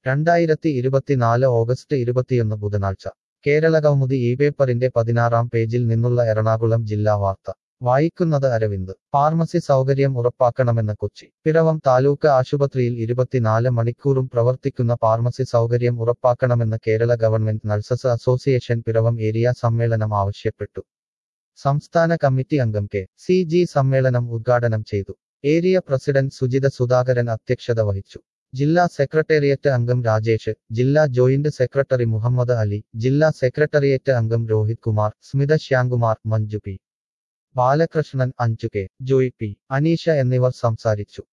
രണ്ടായിരത്തി ഇരുപത്തിനാല് ഓഗസ്റ്റ് ഇരുപത്തിയൊന്ന് ബുധനാഴ്ച കേരള കൗമുദി ഈ പേപ്പറിന്റെ പതിനാറാം പേജിൽ നിന്നുള്ള എറണാകുളം ജില്ലാ വാർത്ത വായിക്കുന്നത് അരവിന്ദ് ഫാർമസി സൗകര്യം ഉറപ്പാക്കണമെന്ന് കൊച്ചി പിറവം താലൂക്ക് ആശുപത്രിയിൽ ഇരുപത്തിനാല് മണിക്കൂറും പ്രവർത്തിക്കുന്ന ഫാർമസി സൗകര്യം ഉറപ്പാക്കണമെന്ന് Kerala government nurses association Piravom area സമ്മേളനം ആവശ്യപ്പെട്ടു സംസ്ഥാന കമ്മിറ്റി അംഗം കെ സി ജി സമ്മേളനം ഉദ്ഘാടനം ചെയ്തു ഏരിയ പ്രസിഡന്റ് സുജിത സുധാകരൻ അധ്യക്ഷത വഹിച്ചു ജില്ലാ സെക്രട്ടേറിയറ്റ് അംഗം രാജേഷ് ജില്ലാ ജോയിന്റ് സെക്രട്ടറി മുഹമ്മദ് അലി ജില്ലാ സെക്രട്ടേറിയറ്റ് അംഗം Rohit Kumar Smitha Shyamkumar Manju P Balakrishnan Anju K Joy P Aneesha എന്നിവർ സംസാരിച്ചു